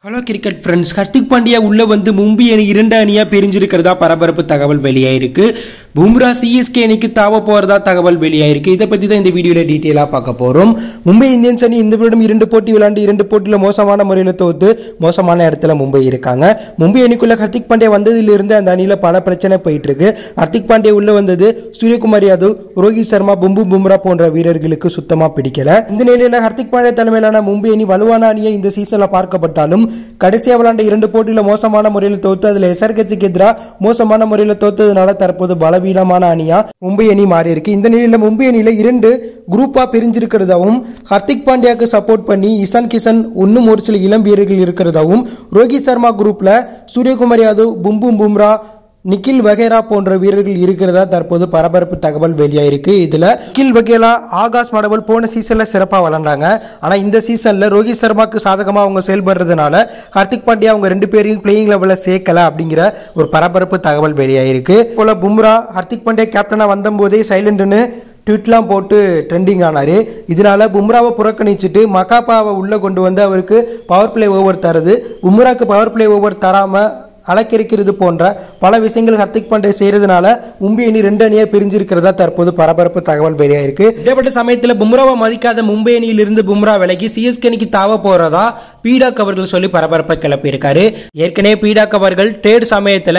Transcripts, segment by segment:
hello cricket friends Hardik Pandya உள்ள வந்து மும்பை அணி இரண்டு அணியா பிரிஞ்சிருக்கிறதா பரபரப்பு தகவல் வெளியாயிருக்கு பும்ரா சிஎஸ்கே அணிக்கு தாவ போறதா தகவல் வெளியாயிருக்கு இதை பத்தி தான் இந்த வீடியோல டீட்டெயிலாக பார்க்க போறோம் மும்பை இந்தியன்ஸ் அணி இந்த வருடம் இரண்டு போட்டி விளையாண்டு இரண்டு போட்டியில் மோசமான முறையில் தோத்து மோசமான இடத்துல மும்பை இருக்காங்க மும்பை அணிக்குள்ள ஹர்திக் பாண்டியா வந்ததிலிருந்து அந்த அணியில பல பிரச்சனை போயிட்டு இருக்கு ஹர்திக் பாண்டியா உள்ள வந்தது சூரியகுமார் யாதவ் ரோஹித் சர்மா பும்பு பும்ரா போன்ற வீரர்களுக்கு சுத்தமா பிடிக்கல இந்த நிலையில ஹர்திக் பாண்டியா தலைமையிலான மும்பை அணி வலுவான அணியை இந்த சீசன்ல பார்க்கப்பட்டாலும் கடைசியாக விளையாண்ட இரண்டு போட்டியில் மோசமான முறையில் தோத்து அதில் எஸ்ஆர்கட்சிக்கு எதிராக மோசமான முறையில் தோத்ததுனால தற்போது பலவீனமான அணியா மும்பை அணி மாறி இருக்கு இந்த நிலையில மும்பை அணியில இரண்டு குரூப்பா பிரிஞ்சிருக்கிறதாவும் ஹர்திக் பாண்டியாக்கு சப்போர்ட் பண்ணி இசான் கிஷன் இன்னும் ஒரு சில இளம் வீரர்கள் இருக்கிறதாவும் ரோஹித் சர்மா குரூப்ல சூரியகுமார் யாதவ் பும்பும் பும்ரா நிக்கில் வகேரா போன்ற வீரர்கள் இருக்கிறதா தற்போது பரபரப்பு தகவல் வெளியாயிருக்கு இதுல நிக்கில் வகேலா ஆகாஷ் மடவல் போன சீசன்ல சிறப்பா விளாண்டாங்க ஆனா இந்த சீசன்ல ரோஹித் சர்மாக்கு சாதகமா அவங்க செயல்படுறதுனால ஹர்திக் பாண்டியா அவங்க ரெண்டு பேரையும் பிளேயிங் லெவலில் சேர்க்கல அப்படிங்கிற ஒரு பரபரப்பு தகவல் வெளியாயிருக்கு போல பும்ரா ஹர்திக் பாண்டியா கேப்டனா வந்தபோதே சைலண்ட்னு ட்வீட்லாம் போட்டு ட்ரெண்டிங் ஆனார் இதனால பும்ராவை புறக்கணிச்சிட்டு மகாப்பாவை உள்ளே கொண்டு வந்து அவருக்கு பவர் பிளே ஓவர் தருது பும்ராக்கு பவர் பிளே ஓவர் தராமல் அலக்கரிக்கிறது போன்ற பல விஷயங்கள் ஹர்திக் பாண்டே செய்யறதுனால மும்பை அணி ரெண்டு அணியாக பிரிஞ்சிருக்கிறதா தற்போது பரபரப்பு தகவல் வெளியாயிருக்கு இதேபட்ட சமயத்தில் பும்ராவை மதிக்காத மும்பை அணியிலிருந்து பும்ரா விலகி சிஎஸ்கே அணிக்கு தாவ போறதா பீடாக் அவர்கள் சொல்லி பரபரப்பை கிளப்பியிருக்காரு ஏற்கனவே பீடாக் அவர்கள் ட்ரேட் சமயத்தில்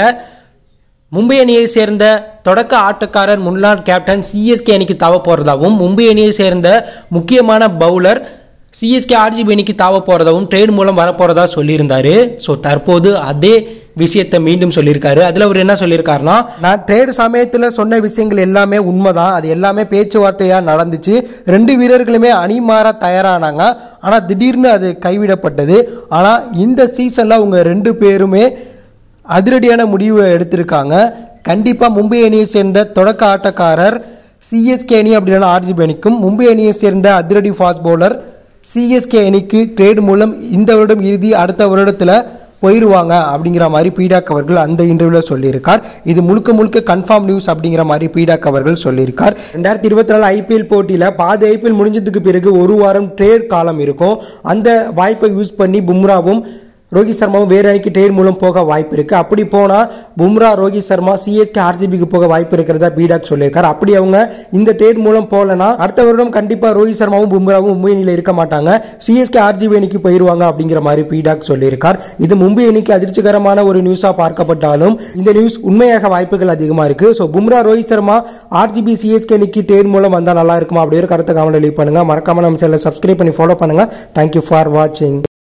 மும்பை அணியை சேர்ந்த தொடக்க ஆட்டக்காரர் முன்னாள் கேப்டன் சிஎஸ்கே அணிக்கு தாவ போகிறதாகவும் மும்பை அணியை சேர்ந்த முக்கியமான பவுலர் சிஎஸ்கே ஆர்ஜிபி அணிக்கு தாவ போகிறதாகவும் ட்ரேட் மூலம் வரப்போகிறதா சொல்லியிருந்தாரு ஸோ தற்போது அதே விஷயத்தை மீண்டும் சொல்லியிருக்காரு அதில் அவர் என்ன சொல்லியிருக்காருன்னா நான் ட்ரேட் சமயத்தில் சொன்ன விஷயங்கள் எல்லாமே உண்மைதான் அது எல்லாமே பேச்சுவார்த்தையாக நடந்துச்சு ரெண்டு வீரர்களுமே அணி மாற தயாரானாங்க ஆனால் திடீர்னு அது கைவிடப்பட்டது ஆனால் இந்த சீசனில் அவங்க ரெண்டு பேருமே அதிரடியான முடிவை எடுத்திருக்காங்க கண்டிப்பாக மும்பை அணியை சேர்ந்த தொடக்க ஆட்டக்காரர் சிஎஸ்கே அணி அப்படின்னா ஆர்ஜிபி அணிக்கும் மும்பை அணியை சேர்ந்த அதிரடி ஃபாஸ்ட் பவுலர் சிஎஸ்கே அணிக்கு ட்ரேட் மூலம் இந்த வருடம் இறுதி அடுத்த வருடத்தில் போயிடுவாங்க அப்படிங்கிற மாதிரி பீடாக் அவர்கள் அந்த இன்டர்வியூவில் சொல்லியிருக்கார் இது முழுக்க முழுக்க கன்ஃபார்ம் நியூஸ் அப்படிங்கிற மாதிரி பீடாக் அவர்கள் சொல்லியிருக்கார் ரெண்டாயிரத்தி இருபத்தி நாலு ஐபிஎல் போட்டியில் பாதி ஐபிஎல் முடிஞ்சதுக்கு பிறகு ஒரு வாரம் ட்ரேட் காலம் இருக்கும் அந்த வாய்ப்பை யூஸ் பண்ணி பும்ராவும் ரோஹித் சர்மாவும் வேறு அணிக்கு ட்ரேட் மூலம் போக வாய்ப்பு இருக்கு அப்படி போனால் பும்ரா ரோஹித் சர்மா சிஎஸ்கே ஆர்சிபிக்கு போக வாய்ப்பு இருக்கிறதா பீடாக் சொல்லியிருக்காரு அப்படி அவங்க இந்த ட்ரேட் மூலம் போகலனா அடுத்த வருடம் கண்டிப்பாக ரோஹித் சர்மாவும் பும்ராவும் மும்பை அணியில் இருக்க மாட்டாங்க சிஎஸ்கே ஆர்ஜிபி அணிக்கு போயிருவாங்க அப்படிங்கிற மாதிரி பீடாக் சொல்லியிருக்கார் இது மும்பை அணிக்கு அதிர்ச்சிகரமான ஒரு நியூஸாக பார்க்கப்பட்டாலும் இந்த நியூஸ் உண்மையாக வாய்ப்புகள் அதிகமாக இருக்கு so Bumrah Rohit Sharma RCB CSK அணிக்கு ட்ரேட் மூலம் வந்தால் நல்லா இருக்குமா அப்படி ஒரு கருத்தை கமெண்ட் லீவ் பண்ணுங்க மறக்காம நம்ம சேனலை சப்ஸ்கிரைப் பண்ணி ஃபாலோ பண்ணுங்க தேங்க்யூ ஃபார் வாட்சிங்